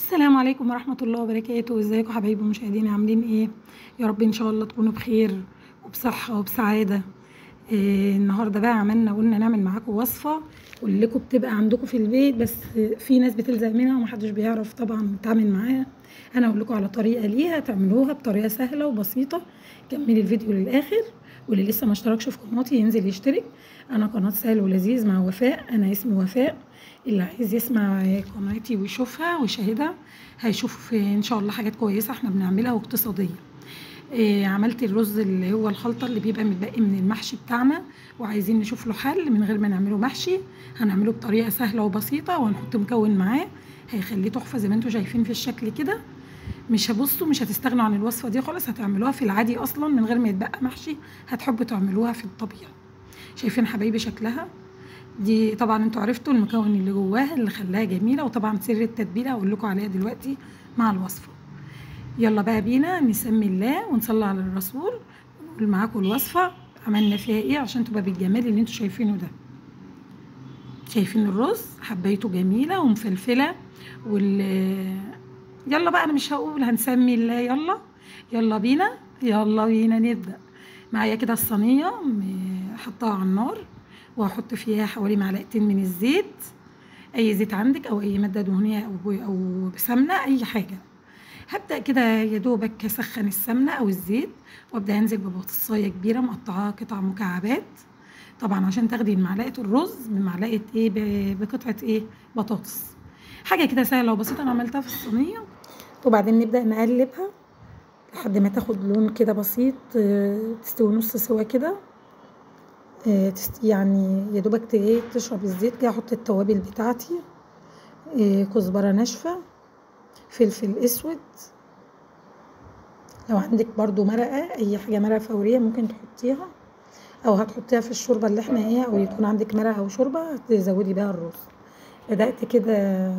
السلام عليكم ورحمة الله وبركاته ازيكم حبايبي المشاهدين عاملين ايه يا رب ان شاء الله تكونوا بخير وبصحة وبسعادة إيه النهاردة بقى عملنا قلنا نعمل معاكم وصفة كلكم بتبقى عندكم في البيت بس في ناس بتلزق منها ومحدش بيعرف طبعا يتعامل معاها انا اقول لكم على طريقة ليها تعملوها بطريقة سهلة وبسيطة كملي الفيديو للاخر واللي لسه ما اشتركش في قناتي ينزل يشترك انا قناة سهل ولذيذ مع وفاء انا اسمي وفاء اللي عايز يسمع قناتي ويشوفها ويشاهدها هيشوف ان شاء الله حاجات كويسه احنا بنعملها واقتصاديه إيه عملت الرز اللي هو الخلطه اللي بيبقى متبقي من المحشي بتاعنا وعايزين نشوف له حل من غير ما نعمله محشي هنعمله بطريقه سهله وبسيطه وهنحط مكون معاه هيخليه تحفه زي ما انتم شايفين في الشكل كده مش هبصوا مش هتستغنوا عن الوصفه دي خالص هتعملوها في العادي اصلا من غير ما يتبقى محشي هتحبوا تعملوها في الطبيعي شايفين حبايبي شكلها دي طبعا انتوا عرفتوا المكون اللي جواها اللي خلاها جميله وطبعا سر التتبيله هقول لكم عليها دلوقتي مع الوصفه يلا بقى بينا نسمي الله ونصلي على الرسول ونقول معاكم الوصفه عملنا فيها ايه عشان تبقى بالجمال اللي انتوا شايفينه ده شايفين الرز حبايته جميله ومفلفله وال يلا بقى انا مش هقول هنسمي الله يلا يلا بينا يلا بينا نبدا معايا كده الصينيه حطها على النار وهحط فيها حوالي معلقتين من الزيت اي زيت عندك او اي ماده دهنيه او او سمنه اي حاجه هبدا كده يا دوبك اسخن السمنه او الزيت وابدا انزل ببطاطسايه كبيره مقطعاها قطع مكعبات طبعا عشان تاخدي معلقه الرز من معلقه ايه بقطعه ايه بطاطس حاجه كده سهله وبسيطه انا عملتها في الصينيه وبعدين نبدا نقلبها لحد ما تاخد لون كده بسيط تستوي نص سوا كده يعني يا دوبك ايه تشرب الزيت كده احط التوابل بتاعتي إيه كزبره ناشفه فلفل اسود لو عندك برضو مرقه اي حاجه مرقه فوريه ممكن تحطيها او هتحطيها في الشوربه اللي احنا ايه او يكون عندك مرقه او شوربه تزودي بيها الرز بدات كده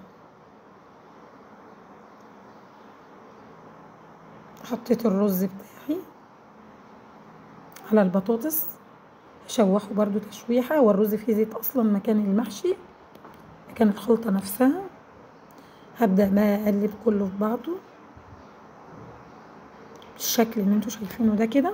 حطيت الرز بتاعي على البطاطس شوحه برضو تشويحة والرز فيه زيت اصلا مكان المحشي مكان الخلطة نفسها هبدأ بقى اقلب كله في بعضه بالشكل اللي انتوا شايفينه ده كده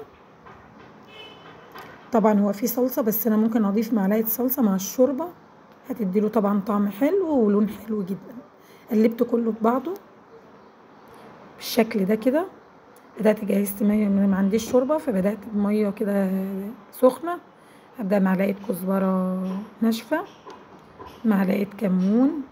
طبعا هو فيه صلصة بس انا ممكن اضيف معلقة صلصة مع الشوربة هتديله طبعا طعم حلو ولون حلو جدا قلبت كله في بعضه بالشكل ده كده بدأت جهزت مية ما عنديش شوربة فبدأت بمية كده سخنة هبدأ معلقة كزبرة ناشفة معلقة كمون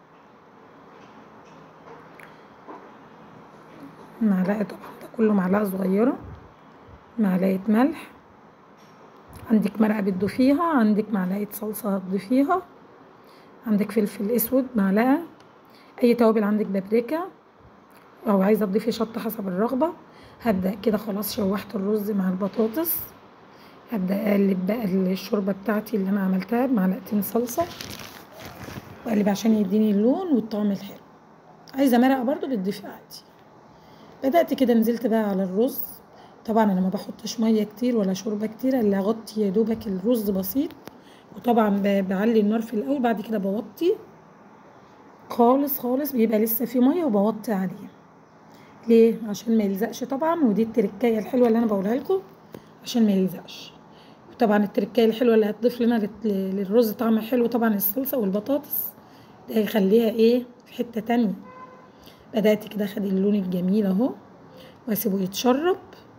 معلقة طبعا ده كله معلقة صغيرة معلقة ملح عندك مرقة بتضيفيها عندك معلقة صلصة هتضيفيها عندك فلفل اسود معلقة اي توابل عندك بابريكا او عايزة تضيفي شطة حسب الرغبة هبدأ كده خلاص شوحت الرز مع البطاطس هبدأ أقلب بقى الشوربة بتاعتي اللي أنا عملتها بمعلقتين صلصة وأقلب عشان يديني اللون والطعم الحلو عايزة مرقة برضو بتضيفي عادي بدأت كده نزلت بقى على الرز طبعا أنا ما بحطش مية كتير ولا شوربة كتير اللي أغطي يا دوبك الرز بسيط وطبعا بعلي النار في الأول بعد كده بوطي خالص خالص بيبقى لسه في مية وبوطي عليه ليه عشان ما يلزقش طبعا ودي التركايه الحلوه اللي انا بقولها لكم عشان ما يلزقش طبعا التركايه الحلوه اللي هتضيف لنا للرز طعم حلو طبعا الصلصه والبطاطس ده هيخليها ايه في حته تانية بدات كده اخد اللون الجميل اهو واسيبه يتشرب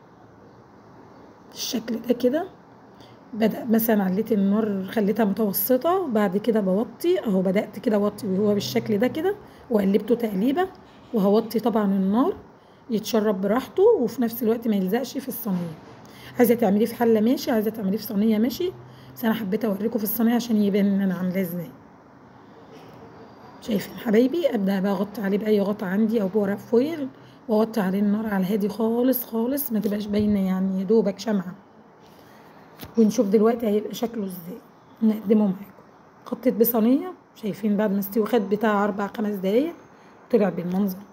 بالشكل ده كده بدأ مثلا عليت النار خليتها متوسطة وبعد كده بوطي اهو بدأت كده اوطي وهو بالشكل ده كده وقلبته تقليبة وهوطي طبعا النار يتشرب براحته وفي نفس الوقت ما يلزقش في الصينيه عايزه تعمليه في حله ماشي عايزه تعمليه في صينيه ماشي بس انا حبيت اوريكم في الصينيه عشان يبان ان انا عاملاه ازاي شايفين حبايبي ابدا بقى اغطي عليه باي غطا عندي او بورق فويل واوطي عليه النار على هادي خالص خالص ما تبقاش باينه يعني يا دوبك شمعه ونشوف دلوقتي هيبقى شكله ازاي نقدمه معاكم غطيت بصينيه شايفين بعد ما استوى خد بتاع اربع خمس دقايق طلع بالمنظر